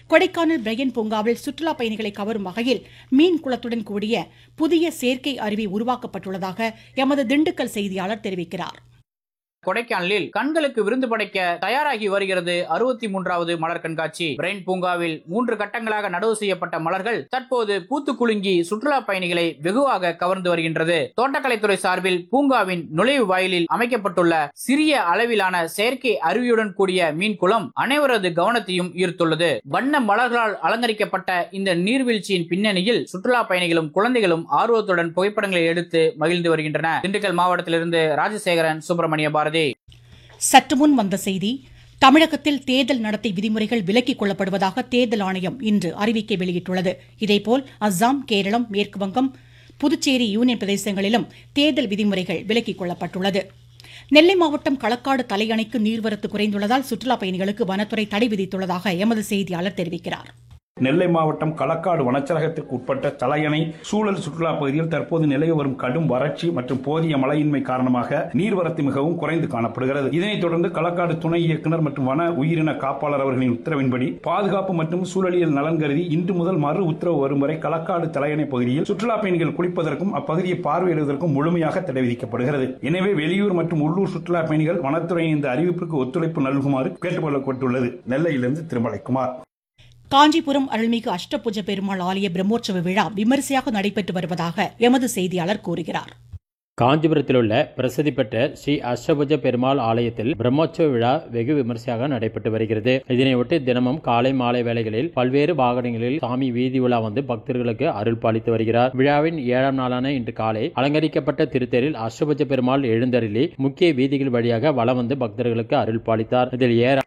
Kodaikanal Brian பூங்காவில் சுற்றுலா பயணிகளை கவரும் வகையில் மீன் குளத்துடன் கூடிய புதிய செயற்கை அருவி உருவாக்கப்பட்டுள்ளதாக எமது திண்டுக்கல் செய்தியாளர் தெரிவிக்கிறார் கொடைக்கானலில் கண்களுக்கு விருந்து படைக்க தயாராகி வருகிறது அறுபத்தி மூன்றாவது மலர் கண்காட்சி பிரெயின் பூங்காவில் மூன்று கட்டங்களாக நடவு செய்யப்பட்ட மலர்கள் தற்போது பூத்து குலுங்கி சுற்றுலா பயணிகளை வெகுவாக கவர்ந்து வருகின்றது தோட்டக்கலைத்துறை சார்பில் பூங்காவின் நுழைவு வாயிலில் அமைக்கப்பட்டுள்ள சிறிய அளவிலான செயற்கை அருவியுடன் கூடிய மீன் குளம் அனைவரது கவனத்தையும் ஈர்த்துள்ளது வண்ண மலர்களால் அலங்கரிக்கப்பட்ட இந்த நீர்வீழ்ச்சியின் பின்னணியில் சுற்றுலா பயணிகளும் குழந்தைகளும் ஆர்வத்துடன் புகைப்படங்களை எடுத்து மகிழ்ந்து வருகின்றன திண்டுக்கல் மாவட்டத்திலிருந்து ராஜசேகரன் சுப்பிரமணிய பாரதி சற்று முன் வந்த செய்தி தமிழகத்தில் தேர்தல் நடத்தை விதிமுறைகள் விலக்கிக் கொள்ளப்படுவதாக தேர்தல் ஆணையம் இன்று அறிவிக்கை வெளியிட்டுள்ளது இதேபோல் அஸ்ஸாம் கேரளம் மேற்கு வங்கம் புதுச்சேரி யூனியன் பிரதேசங்களிலும் தேர்தல் விதிமுறைகள் விலக்கிக் கொள்ளப்பட்டுள்ளது நெல்லை மாவட்டம் களக்காடு தலையணைக்கு நீர்வரத்து குறைந்துள்ளதால் சுற்றுலா பயணிகளுக்கு வனத்துறை தடை விதித்துள்ளதாக எமது செய்தியாளர் தெரிவிக்கிறார் நெல்லை மாவட்டம் களக்காடு வனச்சரகத்திற்கு உட்பட்ட தலையணை சூழல் சுற்றுலா பகுதியில் தற்போது நிலவி வரும் கடும் வறட்சி மற்றும் போதிய மழையின்மை காரணமாக நீர்வரத்து மிகவும் குறைந்து காணப்படுகிறது இதனைத் தொடர்ந்து களக்காடு துணை இயக்குநர் மற்றும் வன உயிரின காப்பாளர் அவர்களின் உத்தரவின்படி பாதுகாப்பு மற்றும் சூழலியல் நலன் கருதி இன்று முதல் மறு உத்தரவு வரும் வரை களக்காடு தலையணை பகுதியில் சுற்றுலா பயணிகள் குளிப்பதற்கும் அப்பகுதியை பார்வையிடுவதற்கும் முழுமையாக தடை விதிக்கப்படுகிறது எனவே வெளியூர் மற்றும் உள்ளூர் சுற்றுலா பயணிகள் வனத்துறையின் இந்த அறிவிப்புக்கு ஒத்துழைப்பு நல்குமாறு கேட்டுக்கொள்ளப்பட்டுள்ளது நெல்லையிலிருந்து திருமலைக்குமார் காஞ்சிபுரம் அருள்மிகு அஷ்டபுஜ பெருமாள் ஆலய பிரம்மோற்சவ விழா விமரிசையாக நடைபெற்று வருவதாக எமது செய்தியாளர் கூறுகிறார் காஞ்சிபுரத்தில் உள்ள பிரசித்தி பெற்ற ஸ்ரீ அஷ்டபுஜ பெருமாள் ஆலயத்தில் பிரம்மோற்சவ விழா வெகு விமர்சையாக நடைபெற்று வருகிறது இதனையொட்டி தினமும் காலை மாலை வேளைகளில் பல்வேறு வாகனங்களில் சாமி வீதி உலா வந்து பக்தர்களுக்கு அருள் பாலித்து வருகிறார் விழாவின் ஏழாம் நாளான இன்று காலை அலங்கரிக்கப்பட்ட திருத்தேரில் அஷ்டபுஜ பெருமாள் எழுந்தருளி முக்கிய வீதிகள் வழியாக வலம் வந்து பக்தர்களுக்கு அருள் பாலித்தார் இதில் ஏற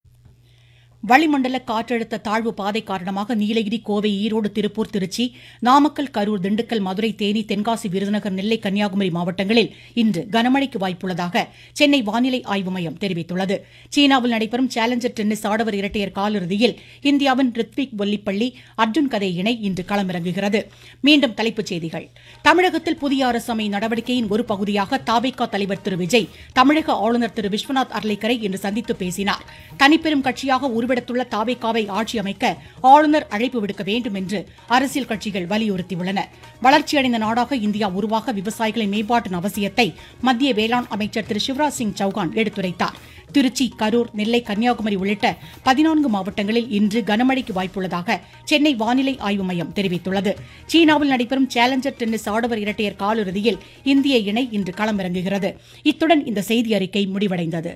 வளிமண்டல காற்றழுத்த தாழ்வு பாதை காரணமாக நீலகிரி கோவை ஈரோடு திருப்பூர் திருச்சி நாமக்கல் கரூர் திண்டுக்கல் மதுரை தேனி தென்காசி விருதுநகர் நெல்லை கன்னியாகுமரி மாவட்டங்களில் இன்று கனமழைக்கு வாய்ப்புள்ளதாக சென்னை வானிலை ஆய்வு மையம் தெரிவித்துள்ளது சீனாவில் நடைபெறும் சேலஞ்சர் டென்னிஸ் ஆடவர் இரட்டையர் காலிறுதியில் இந்தியாவின் ரித்விக் பொல்லிப்பள்ளி அர்ஜுன் கதை இணை இன்று களமிறங்குகிறது மீண்டும் தலைப்புச் செய்திகள் தமிழகத்தில் புதிய அரசு அமை நடவடிக்கையின் ஒரு பகுதியாக தாவேகா தலைவர் திரு விஜய் தமிழக ஆளுநர் திரு விஸ்வநாத் அர்லேக்கரை இன்று சந்தித்து பேசினார் தனிப்பெரும் கட்சியாக உருவெடுத்துள்ள தாவேகாவை ஆட்சி அமைக்க ஆளுநர் அழைப்பு விடுக்க வேண்டும் என்று அரசியல் கட்சிகள் வலியுறுத்தியுள்ளன வளர்ச்சியடைந்த நாடாக இந்தியா உருவாக விவசாயிகளின் மேம்பாட்டின் அவசியத்தை மத்திய வேளாண் அமைச்சர் திரு சிவராஜ் சிங் சௌகான் எடுத்துரைத்தார் திருச்சி கரூர் நெல்லை கன்னியாகுமரி உள்ளிட்ட பதினான்கு மாவட்டங்களில் இன்று கனமழைக்கு வாய்ப்புள்ளதாக சென்னை வானிலை ஆய்வு மையம் தெரிவித்துள்ளது சீனாவில் நடைபெறும் சேலஞ்சர் டென்னிஸ் ஆடவர் இரட்டையர் காலிறுதியில் இந்திய இணை இன்று களமிறங்குகிறது இத்துடன் இந்த செய்தி அறிக்கை முடிவடைந்தது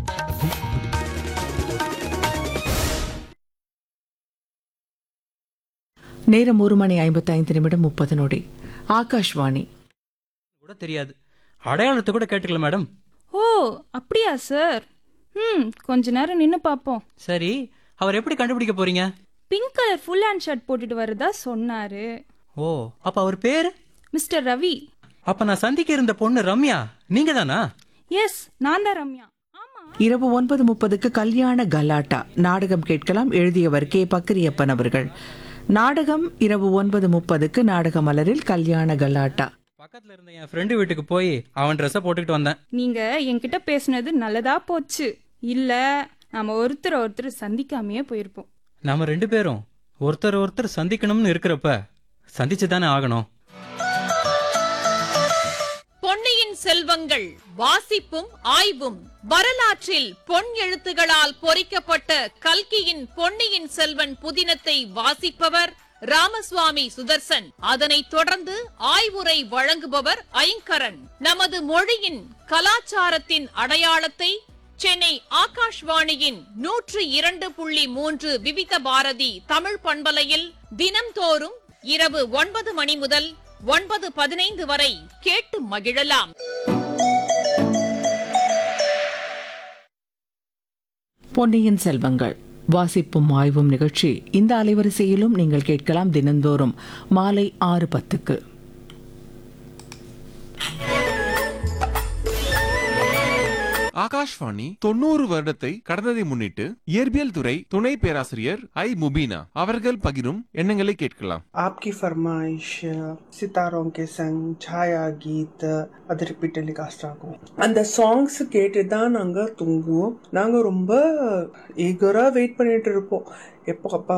நேரம் ஒரு மணி ஐம்பத்தைந்து நிமிடம் முப்பது நொடி ஆகாஷ்வாணி கூட தெரியாது அடையாளத்தை கூட கேட்டுக்கல மேடம் ஓ அப்படியா சார் ம் கொஞ்ச நேரம் நின்னு பாப்போம் சரி அவர் எப்படி கண்டுபிடிக்க போறீங்க pink colour full hand shirt போட்டுட்டு வரதா சொன்னாரு ஓ அப்ப அவர் பேரு மிஸ்டர் ரவி அப்ப நான் சந்திக்க இருந்த பொண்ணு ரம்யா நீங்க தானா எஸ் நான் தான் ரம்யா ஆமா இரவு ஒன்பது முப்பதுக்கு கல்யாண கலாட்டா நாடகம் கேட்கலாம் எழுதியவர் கே பக்கிரியப்பன் அவர்கள் நாடகம் இரவு ஒன்பது முப்பதுக்கு நாடக மலரில் கல்யாண கலாட்டா பக்கத்துல இருந்த என் ஃப்ரெண்டு வீட்டுக்கு போய் அவன் ட்ரெஸ்ஸை போட்டுக்கிட்டு வந்தேன் நீங்க என்கிட்ட பேசுனது நல்லதா போச்சு இல்ல நாம ஒருத்தர் ஒருத்தர் சந்திக்காமையே போயிருப்போம் நாம ரெண்டு பேரும் ஒருத்தர் ஒருத்தர் சந்திக்கணும்னு இருக்கிறப்ப சந்திச்சு தானே ஆகணும் பொன்னியின் செல்வங்கள் வாசிப்பும் ஆய்வும் வரலாற்றில் பொன் எழுத்துகளால் பொறிக்கப்பட்ட கல்கியின் பொன்னியின் செல்வன் புதினத்தை வாசிப்பவர் ராமசுவாமி சுதர்சன் அதனைத் தொடர்ந்து ஆய்வுரை வழங்குபவர் ஐங்கரன் நமது மொழியின் கலாச்சாரத்தின் அடையாளத்தை சென்னை ஆகாஷ்வாணியின் நூற்று இரண்டு புள்ளி மூன்று விவித பாரதி தமிழ் பண்பலையில் தினம்தோறும் இரவு ஒன்பது மணி முதல் ஒன்பது பதினைந்து வரை கேட்டு மகிழலாம் பொன்னியின் செல்வங்கள் வாசிப்பும் ஆய்வும் நிகழ்ச்சி இந்த அலைவரிசையிலும் நீங்கள் கேட்கலாம் தினந்தோறும் மாலை ஆறு பத்துக்கு ஆகாஷ்வாணி தொண்ணூறு வருடத்தை கடந்ததை முன்னிட்டு இயற்பியல் துறை துணை பேராசிரியர் ஐ முபீனா அவர்கள் பகிரும் எண்ணங்களை கேட்கலாம் आपकी फरमाइश सितारों के संग छाया गीत அது ரிப்பீட் டெலிகாஸ்ட் ஆகும் அந்த சாங்ஸ் கேட்டு தான் நாங்கள் தூங்குவோம் நாங்கள் ரொம்ப ஈகராக வெயிட் பண்ணிட்டு இருப்போம் எப்போ அப்பா